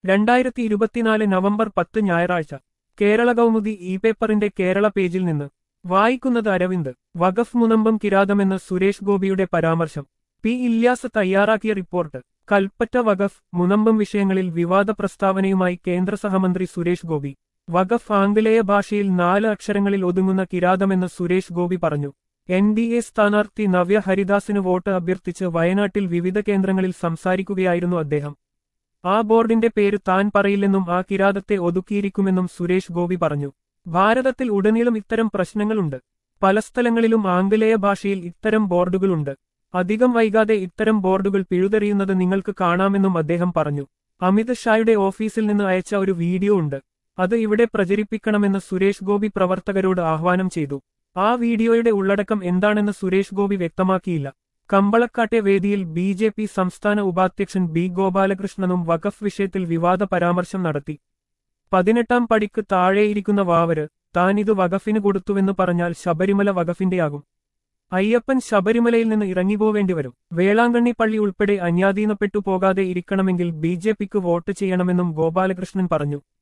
രണ്ടായിരത്തി ഇരുപത്തിനാല് നവംബർ പത്ത് ഞായറാഴ്ച കേരള കൗമുദി ഇ പേപ്പറിന്റെ കേരള പേജിൽ നിന്ന് വായിക്കുന്നത് അരവിന്ദ് വഖഫ് മുനമ്പം കിരാതമെന്ന് സുരേഷ് ഗോപിയുടെ പരാമർശം പി ഇല്യാസ് തയ്യാറാക്കിയ റിപ്പോർട്ട് കൽപ്പറ്റ വഖഫ് മുനമ്പം വിഷയങ്ങളിൽ വിവാദ പ്രസ്താവനയുമായി കേന്ദ്ര സഹമന്ത്രി സുരേഷ് ഗോപി വഖഫ് ആംഗലേയ ഭാഷയിൽ നാല് അക്ഷരങ്ങളിൽ ഒതുങ്ങുന്ന കിരാതമെന്ന് സുരേഷ് ഗോപി പറഞ്ഞു എൻ ഡി എ സ്ഥാനാർത്ഥി നവ്യ ഹരിദാസിന് വോട്ട് അഭ്യർത്ഥിച്ച് വയനാട്ടിൽ വിവിധ കേന്ദ്രങ്ങളിൽ സംസാരിക്കുകയായിരുന്നു അദ്ദേഹം ആ ബോർഡിന്റെ പേര് താൻ പറയില്ലെന്നും ആ കിരാതത്തെ ഒതുക്കിയിരിക്കുമെന്നും സുരേഷ് ഗോപി പറഞ്ഞു ഭാരതത്തിൽ ഉടനീളം ഇത്തരം പ്രശ്നങ്ങളുണ്ട് പല സ്ഥലങ്ങളിലും ആംഗലേയ ഭാഷയിൽ ഇത്തരം ബോർഡുകളുണ്ട് അധികം വൈകാതെ ഇത്തരം ബോർഡുകൾ പിഴുതെറിയുന്നത് നിങ്ങൾക്ക് കാണാമെന്നും അദ്ദേഹം പറഞ്ഞു അമിത് ഷായുടെ ഓഫീസിൽ നിന്ന് അയച്ച ഒരു വീഡിയോ ഉണ്ട് അത് ഇവിടെ പ്രചരിപ്പിക്കണമെന്ന് സുരേഷ് ഗോപി പ്രവർത്തകരോട് ആഹ്വാനം ചെയ്തു ആ വീഡിയോയുടെ ഉള്ളടക്കം എന്താണെന്ന് സുരേഷ് ഗോപി വ്യക്തമാക്കിയില്ല കമ്പളക്കാട്ടെ വേദിയിൽ ബി ജെ പി സംസ്ഥാന ഉപാധ്യക്ഷൻ ബി ഗോപാലകൃഷ്ണനും വഖഫ് വിഷയത്തിൽ വിവാദ പരാമർശം നടത്തി പതിനെട്ടാം പടിക്ക് താഴെയിരിക്കുന്ന വാവര് താനിത് വഖഫിന് കൊടുത്തുവെന്ന് പറഞ്ഞാൽ ശബരിമല വഖഫിന്റെയാകും അയ്യപ്പൻ ശബരിമലയിൽ നിന്ന് ഇറങ്ങിപ്പോവേണ്ടി വരും വേളാങ്കണ്ണി പള്ളി ഉൾപ്പെടെ അന്യാധീനപ്പെട്ടു പോകാതെ ഇരിക്കണമെങ്കിൽ ബി ജെ പിക്ക് വോട്ട് ചെയ്യണമെന്നും ഗോപാലകൃഷ്ണൻ പറഞ്ഞു